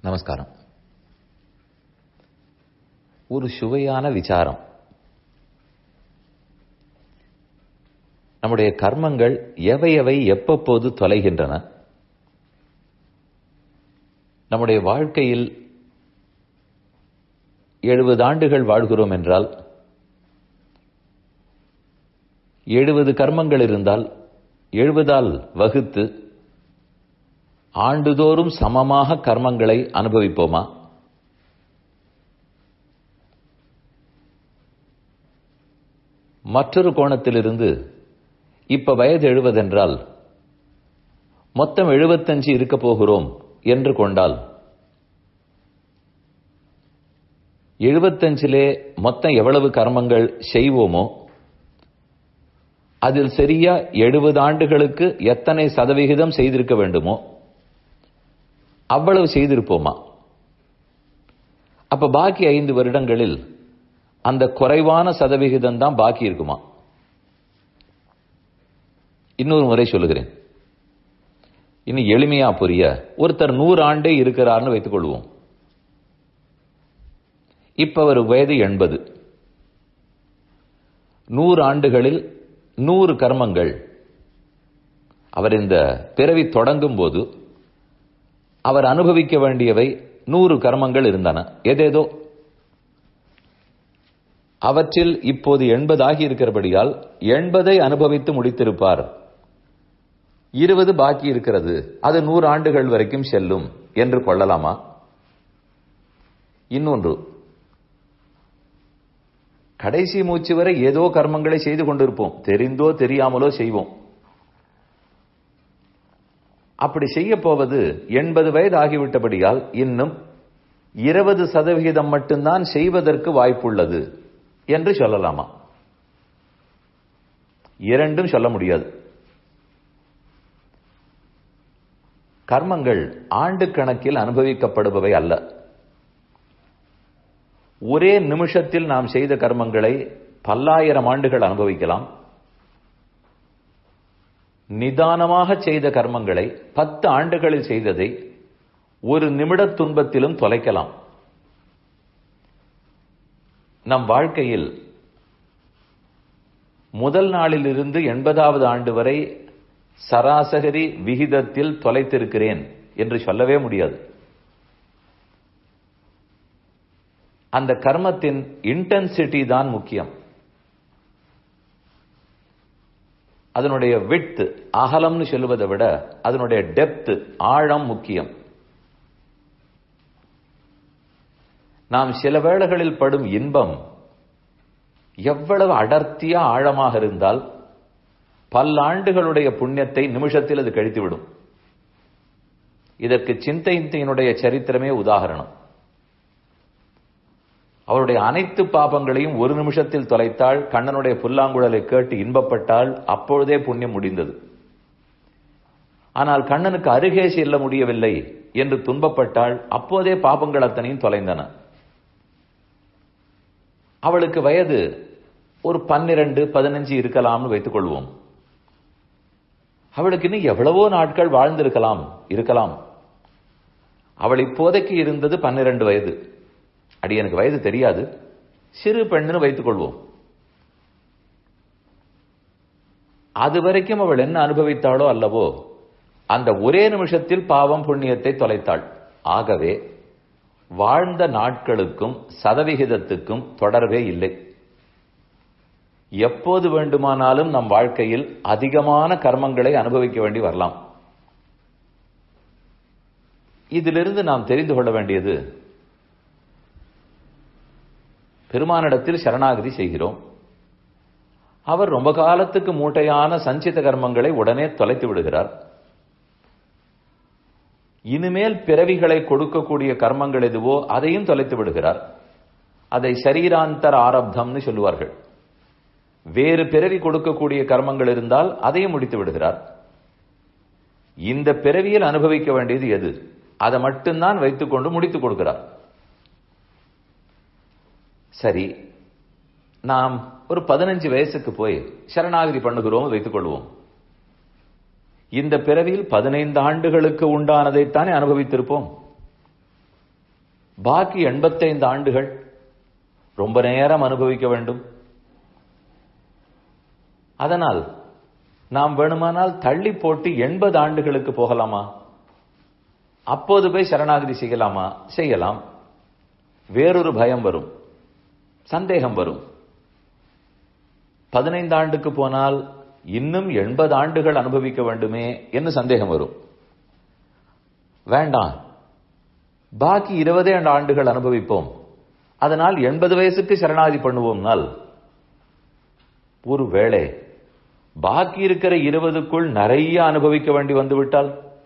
நமஸ்காரம் ஒரு சுவையான விசாரம் நம்முடைய கர்மங்கள் எவை எவை எப்பப்போது தொலைகின்றன நம்முடைய வாழ்க்கையில் எழுபது ஆண்டுகள் வாழ்கிறோம் என்றால் எழுபது கர்மங்கள் இருந்தால் எழுபதால் வகுத்து ஆண்டுதோறும் சமமாக கர்மங்களை அனுபவிப்போமா மற்றொரு கோணத்திலிருந்து இப்ப வயது எழுபதென்றால் மொத்தம் எழுபத்தஞ்சு இருக்க போகிறோம் என்று கொண்டால் எழுபத்தஞ்சிலே மொத்தம் எவ்வளவு கர்மங்கள் செய்வோமோ அதில் சரியா எழுபது ஆண்டுகளுக்கு எத்தனை சதவிகிதம் செய்திருக்க வேண்டுமோ அவ்வளவு செய்திருப்போமா அப்ப பாக்கி ஐந்து வருடங்களில் அந்த குறைவான சதவிகிதம் தான் பாக்கி இருக்குமா இன்னொரு முறை சொல்லுகிறேன் இனி எளிமையா புரிய ஒருத்தர் நூறு ஆண்டே இருக்கிறார்னு வைத்துக் கொள்வோம் இப்ப அவர் வயது எண்பது நூறு ஆண்டுகளில் நூறு கர்மங்கள் அவர் இந்த பிறவி தொடங்கும் போது அவர் அனுபவிக்க வேண்டியவை நூறு கர்மங்கள் இருந்தன ஏதேதோ அவற்றில் இப்போது எண்பது ஆகி இருக்கிறபடியால் எண்பதை அனுபவித்து முடித்திருப்பார் இருபது பாக்கி இருக்கிறது அது நூறு ஆண்டுகள் வரைக்கும் செல்லும் என்று கொள்ளலாமா இன்னொன்று கடைசி மூச்சு வரை ஏதோ கர்மங்களை செய்து கொண்டிருப்போம் தெரிந்தோ தெரியாமலோ செய்வோம் அப்படி செய்ய போவது எண்பது வயது ஆகிவிட்டபடியால் இன்னும் இருபது சதவிகிதம் மட்டும்தான் செய்வதற்கு வாய்ப்புள்ளது என்று சொல்லலாமா இரண்டும் சொல்ல முடியாது கர்மங்கள் ஆண்டு கணக்கில் அனுபவிக்கப்படுபவை அல்ல ஒரே நிமிஷத்தில் நாம் செய்த கர்மங்களை பல்லாயிரம் ஆண்டுகள் அனுபவிக்கலாம் நிதானமாக செய்த கர்மங்களை பத்து ஆண்டுகளில் செய்ததை ஒரு நிமிட துன்பத்திலும் தொலைக்கலாம் நம் வாழ்க்கையில் முதல் நாளிலிருந்து எண்பதாவது ஆண்டு வரை சராசரி விகிதத்தில் தொலைத்திருக்கிறேன் என்று சொல்லவே முடியாது அந்த கர்மத்தின் இன்டென்சிட்டி தான் முக்கியம் அதனுடைய விட்டு அகலம்னு சொல்லுவதை விட அதனுடைய டெப்த் ஆழம் முக்கியம் நாம் சில வேளைகளில் படும் இன்பம் எவ்வளவு அடர்த்தியா ஆழமாக இருந்தால் பல்லாண்டுகளுடைய புண்ணியத்தை நிமிஷத்தில் அது கழித்துவிடும் இதற்கு சிந்தையினுடைய சரித்திரமே உதாகரணம் அவருடைய அனைத்து பாபங்களையும் ஒரு நிமிஷத்தில் தொலைத்தாள் கண்ணனுடைய புல்லாங்குழலை கேட்டு இன்பப்பட்டால் அப்பொழுதே புண்ணியம் முடிந்தது ஆனால் கண்ணனுக்கு அருகே செல்ல முடியவில்லை என்று துன்பப்பட்டால் அப்போதே பாபங்கள் அத்தனையும் தொலைந்தன அவளுக்கு வயது ஒரு பன்னிரண்டு பதினஞ்சு இருக்கலாம்னு வைத்துக் கொள்வோம் அவளுக்கு இன்னும் எவ்வளவோ நாட்கள் வாழ்ந்திருக்கலாம் இருக்கலாம் அவள் இப்போதைக்கு இருந்தது பன்னிரண்டு வயது அடி எனக்கு வயது தெரியாது சிறு பெண்ணுன்னு வைத்துக் கொள்வோம் அது வரைக்கும் அவள் என்ன அனுபவித்தாளோ அல்லவோ அந்த ஒரே நிமிஷத்தில் பாவம் புண்ணியத்தை தொலைத்தாள் ஆகவே வாழ்ந்த நாட்களுக்கும் சதவிகிதத்துக்கும் தொடர்பே இல்லை எப்போது வேண்டுமானாலும் நம் வாழ்க்கையில் அதிகமான கர்மங்களை அனுபவிக்க வேண்டி வரலாம் இதிலிருந்து நாம் தெரிந்து கொள்ள வேண்டியது பெருமானிடத்தில் சரணாகதி செய்கிறோம் அவர் ரொம்ப காலத்துக்கு மூட்டையான சஞ்சித கர்மங்களை உடனே தொலைத்து விடுகிறார் இனிமேல் பிறவிகளை கொடுக்கக்கூடிய கர்மங்கள் எதுவோ அதையும் தொலைத்து விடுகிறார் அதை சரீராந்தர் ஆரப்தம்னு சொல்லுவார்கள் வேறு பிறவி கொடுக்கக்கூடிய கர்மங்கள் இருந்தால் அதையும் முடித்து விடுகிறார் இந்த பிறவியில் அனுபவிக்க வேண்டியது எது அதை மட்டும்தான் வைத்துக்கொண்டு முடித்துக் கொடுக்கிறார் சரி நாம் ஒரு பதினஞ்சு வயசுக்கு போய் சரணாகதி பண்ணுகிறோம் வைத்துக் கொள்வோம் இந்த பிறவியில் பதினைந்து ஆண்டுகளுக்கு உண்டானதைத்தானே அனுபவித்திருப்போம் பாக்கி எண்பத்தைந்து ஆண்டுகள் ரொம்ப நேரம் அனுபவிக்க வேண்டும் அதனால் நாம் வேணுமானால் தள்ளி போட்டு எண்பது ஆண்டுகளுக்கு போகலாமா அப்போது போய் சரணாகதி செய்யலாமா செய்யலாம் வேறொரு பயம் வரும் சந்தேகம் வரும் பதினைந்து ஆண்டுக்கு போனால் இன்னும் எண்பது ஆண்டுகள் அனுபவிக்க வேண்டுமே என்று சந்தேகம் வரும் வேண்டாம் பாக்கி இருபதே ஆண்டுகள் அனுபவிப்போம் அதனால் எண்பது வயசுக்கு சரணாகதி பண்ணுவோம்னால் ஒரு வேளை பாக்கி இருக்கிற இருபதுக்குள் நிறைய அனுபவிக்க வேண்டி வந்துவிட்டால்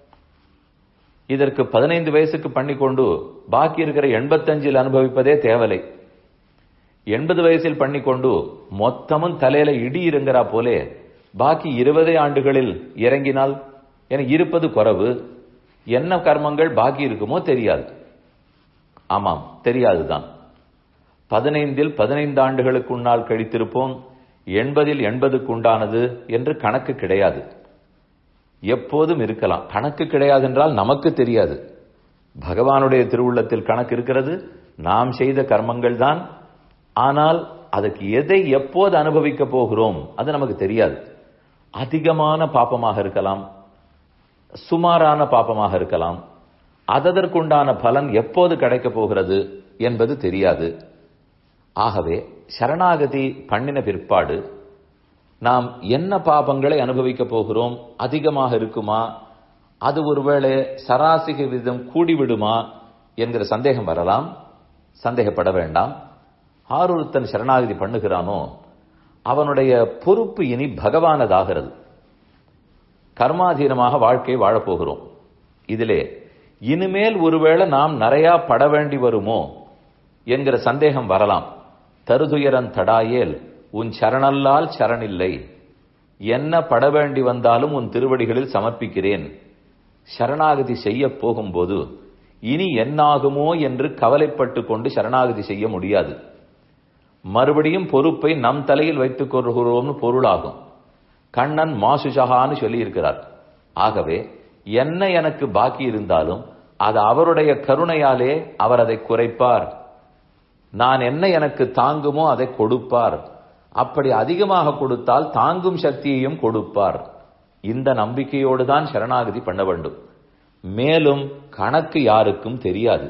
இதற்கு பதினைந்து வயசுக்கு பண்ணிக்கொண்டு பாக்கி இருக்கிற எண்பத்தஞ்சில் அனுபவிப்பதே தேவலை எண்பது வயசில் பண்ணிக்கொண்டு மொத்தமும் தலையில இடி இருங்கிறா போலே பாக்கி இருபதே ஆண்டுகளில் இறங்கினால் எனக்கு இருப்பது குறைவு என்ன கர்மங்கள் பாக்கி இருக்குமோ தெரியாது ஆமாம் தெரியாதுதான் பதினைந்தில் பதினைந்து ஆண்டுகளுக்கு உன்னால் கழித்திருப்போம் எண்பதில் எண்பதுக்கு உண்டானது என்று கணக்கு கிடையாது எப்போதும் இருக்கலாம் கணக்கு கிடையாது என்றால் நமக்கு தெரியாது பகவானுடைய திருவுள்ளத்தில் கணக்கு இருக்கிறது நாம் செய்த கர்மங்கள் தான் ஆனால் அதுக்கு எதை எப்போது அனுபவிக்க போகிறோம் அது நமக்கு தெரியாது அதிகமான பாப்பமாக இருக்கலாம் சுமாரான பாப்பமாக இருக்கலாம் அதற்குண்டான பலன் எப்போது கிடைக்கப் போகிறது என்பது தெரியாது ஆகவே சரணாகதி பண்ணின பிற்பாடு நாம் என்ன பாபங்களை அனுபவிக்க போகிறோம் அதிகமாக இருக்குமா அது ஒருவேளை சராசிக விதம் கூடிவிடுமா என்கிற சந்தேகம் வரலாம் சந்தேகப்பட வேண்டாம் ஆரொருத்தன் சரணாகதி பண்ணுகிறானோ அவனுடைய பொறுப்பு இனி பகவானதாகிறது கர்மாதீனமாக வாழ்க்கை வாழப்போகிறோம் இதிலே இனிமேல் ஒருவேளை நாம் நிறையா பட வேண்டி வருமோ என்கிற சந்தேகம் வரலாம் தருதுயரன் தடாயேல் உன் சரணல்லால் சரணில்லை என்ன பட வேண்டி வந்தாலும் உன் திருவடிகளில் சமர்ப்பிக்கிறேன் சரணாகதி செய்ய போகும்போது இனி என்னாகுமோ என்று கவலைப்பட்டு கொண்டு சரணாகதி செய்ய முடியாது மறுபடியும் பொறுப்பை நம் தலையில் வைத்துக் கொள்கிறோம்னு பொருளாகும் கண்ணன் மாசுஜகான்னு சொல்லியிருக்கிறார் ஆகவே என்ன எனக்கு பாக்கி இருந்தாலும் அது அவருடைய கருணையாலே அவர் அதை குறைப்பார் நான் என்ன எனக்கு தாங்குமோ அதை கொடுப்பார் அப்படி அதிகமாக கொடுத்தால் தாங்கும் சக்தியையும் கொடுப்பார் இந்த நம்பிக்கையோடு தான் சரணாகதி பண்ண வேண்டும் மேலும் கணக்கு யாருக்கும் தெரியாது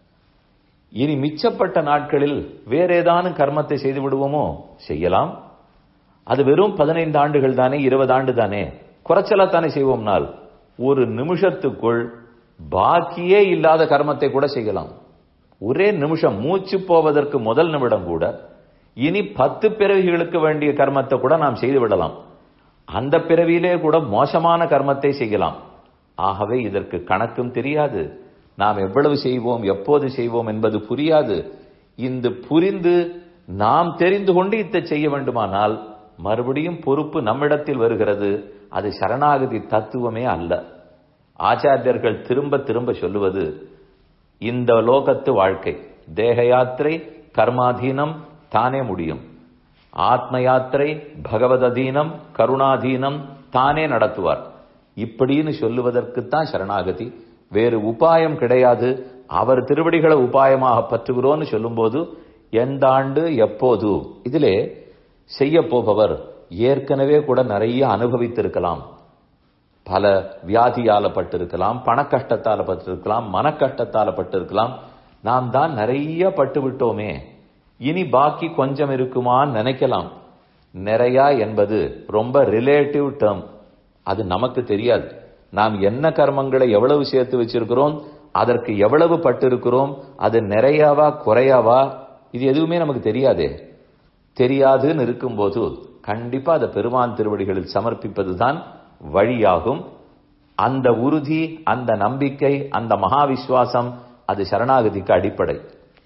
இனி மிச்சப்பட்ட நாட்களில் வேற ஏதானும் கர்மத்தை செய்து விடுவோமோ செய்யலாம் அது வெறும் பதினைந்து ஆண்டுகள் தானே இருபது ஆண்டு தானே குறைச்சலா தானே செய்வோம்னால் ஒரு நிமிஷத்துக்குள் பாக்கியே இல்லாத கர்மத்தை கூட செய்யலாம் ஒரே நிமிஷம் மூச்சு போவதற்கு முதல் நிமிடம் கூட இனி பத்து பிறவிகளுக்கு வேண்டிய கர்மத்தை கூட நாம் செய்து விடலாம் அந்த பிறவியிலே கூட மோசமான கர்மத்தை செய்யலாம் ஆகவே இதற்கு கணக்கும் தெரியாது நாம் எவ்வளவு செய்வோம் எப்போது செய்வோம் என்பது புரியாது இந்த புரிந்து நாம் தெரிந்து கொண்டு இத்தை செய்ய வேண்டுமானால் மறுபடியும் பொறுப்பு நம்மிடத்தில் வருகிறது அது சரணாகதி தத்துவமே அல்ல ஆச்சாரியர்கள் திரும்ப திரும்ப சொல்லுவது இந்த லோகத்து வாழ்க்கை தேக யாத்திரை கர்மாதீனம் தானே முடியும் ஆத்ம யாத்திரை பகவததீனம் கருணாதீனம் தானே நடத்துவார் இப்படின்னு சொல்லுவதற்குத்தான் சரணாகதி வேறு உபாயம் கிடையாது அவர் திருவடிகளை உபாயமாக பற்றுகிறோன்னு சொல்லும்போது எந்த ஆண்டு எப்போது இதிலே செய்ய போபவர் ஏற்கனவே கூட நிறைய அனுபவித்திருக்கலாம் பல வியாதியால பட்டிருக்கலாம் பண கஷ்டத்தால பட்டிருக்கலாம் மன கஷ்டத்தால பட்டிருக்கலாம் நாம் தான் நிறைய பட்டு விட்டோமே இனி பாக்கி கொஞ்சம் இருக்குமான்னு நினைக்கலாம் நிறையா என்பது ரொம்ப ரிலேட்டிவ் டேர்ம் அது நமக்கு தெரியாது நாம் என்ன கர்மங்களை எவ்வளவு சேர்த்து வச்சிருக்கிறோம் அதற்கு எவ்வளவு பட்டு இருக்கிறோம் அது நிறையாவா குறையாவா இது எதுவுமே நமக்கு தெரியாதே தெரியாதுன்னு இருக்கும்போது கண்டிப்பா அதை பெருமான் திருவடிகளில் சமர்ப்பிப்பதுதான் வழியாகும் அந்த உறுதி அந்த நம்பிக்கை அந்த மகா விசுவாசம் அது சரணாகதிக்கு அடிப்படை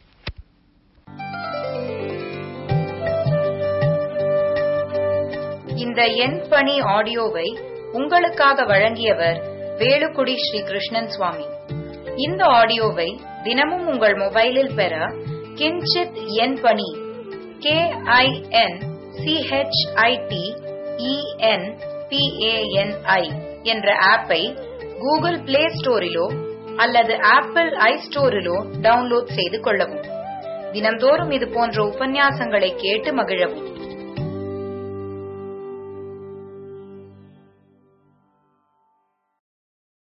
இந்த எண் பணி ஆடியோவை உங்களுக்காக வழங்கியவர் வேலுக்குடி ஸ்ரீ கிருஷ்ணன் சுவாமி இந்த ஆடியோவை தினமும் உங்கள் மொபைலில் பெற கிஞ்சித் எண் பணி கே ஐ என் சிஹெச்ஐடி இஎன் பிஏஎன்ஐ என்ற ஆப்பை கூகுள் பிளே ஸ்டோரிலோ அல்லது ஆப்பிள் ஐ ஸ்டோரிலோ டவுன்லோட் செய்து கொள்ளவும் தினம்தோறும் இது போன்ற உபன்யாசங்களை கேட்டு மகிழவும்